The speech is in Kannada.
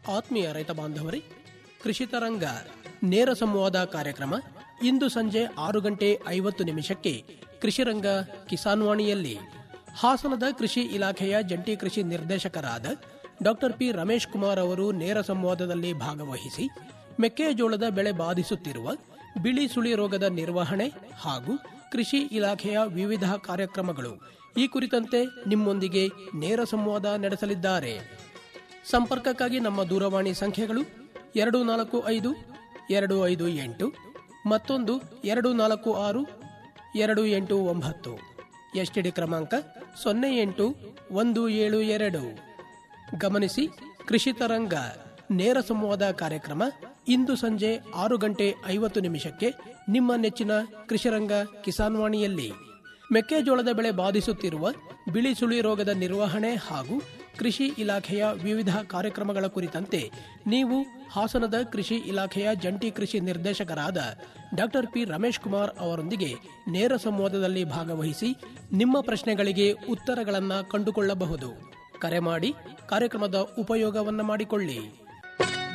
ಆತ್ಮೀಯ ರೈತ ಬಾಂಧವರೇ ಕೃಷಿ ತರಂಗ ನೇರ ಸಂವಾದ ಕಾರ್ಯಕ್ರಮ ಇಂದು ಸಂಜೆ ಆರು ಗಂಟೆ ಐವತ್ತು ನಿಮಿಷಕ್ಕೆ ಕೃಷಿರಂಗ ಕಿಸಾನ್ವಾಣಿಯಲ್ಲಿ ಹಾಸನದ ಕೃಷಿ ಇಲಾಖೆಯ ಜಂಟಿ ಕೃಷಿ ನಿರ್ದೇಶಕರಾದ ಡಾಕ್ಟರ್ ಪಿ ರಮೇಶ್ ಕುಮಾರ್ ಅವರು ನೇರ ಸಂವಾದದಲ್ಲಿ ಭಾಗವಹಿಸಿ ಮೆಕ್ಕೆಜೋಳದ ಬೆಳೆ ಬಾಧಿಸುತ್ತಿರುವ ಬಿಳಿ ಸುಳಿ ರೋಗದ ನಿರ್ವಹಣೆ ಹಾಗೂ ಕೃಷಿ ಇಲಾಖೆಯ ವಿವಿಧ ಕಾರ್ಯಕ್ರಮಗಳು ಈ ಕುರಿತಂತೆ ನಿಮ್ಮೊಂದಿಗೆ ನೇರ ಸಂವಾದ ನಡೆಸಲಿದ್ದಾರೆ ಸಂಪರ್ಕಕ್ಕಾಗಿ ನಮ್ಮ ದೂರವಾಣಿ ಸಂಖ್ಯೆಗಳು ಎರಡು ನಾಲ್ಕು ಐದು ಎರಡು ಐದು ಎಂಟು ಮತ್ತೊಂದು ಎರಡು ನಾಲ್ಕು ಆರು ಎರಡು ಎಂಟು ಒಂಬತ್ತು ಎಸ್ಟಿಡಿ ಕ್ರಮಾಂಕ ಸೊನ್ನೆ ಎಂಟು ಒಂದು ಏಳು ಎರಡು ಗಮನಿಸಿ ಕೃಷಿ ತರಂಗ ನೇರ ಸಂವಾದ ಕಾರ್ಯಕ್ರಮ ಇಂದು ಸಂಜೆ ಆರು ಗಂಟೆ ಐವತ್ತು ನಿಮಿಷಕ್ಕೆ ನಿಮ್ಮ ನೆಚ್ಚಿನ ಕೃಷಿರಂಗ ಕಿಸಾನ್ವಾಣಿಯಲ್ಲಿ ಮೆಕ್ಕೆಜೋಳದ ಬೆಳೆ ಬಾಧಿಸುತ್ತಿರುವ ಬಿಳಿ ಸುಳಿ ರೋಗದ ನಿರ್ವಹಣೆ ಹಾಗೂ ಕೃಷಿ ಇಲಾಖೆಯ ವಿವಿಧ ಕಾರ್ಯಕ್ರಮಗಳ ಕುರಿತಂತೆ ನೀವು ಹಾಸನದ ಕೃಷಿ ಇಲಾಖೆಯ ಜಂಟಿ ಕೃಷಿ ನಿರ್ದೇಶಕರಾದ ಡಾಕ್ಟರ್ ಪಿ ರಮೇಶ್ ಕುಮಾರ್ ಅವರೊಂದಿಗೆ ನೇರ ಸಂವಾದದಲ್ಲಿ ಭಾಗವಹಿಸಿ ನಿಮ್ಮ ಪ್ರಶ್ನೆಗಳಿಗೆ ಉತ್ತರಗಳನ್ನು ಕಂಡುಕೊಳ್ಳಬಹುದು ಕರೆ ಮಾಡಿ ಕಾರ್ಯಕ್ರಮದ ಉಪಯೋಗವನ್ನ ಮಾಡಿಕೊಳ್ಳಿ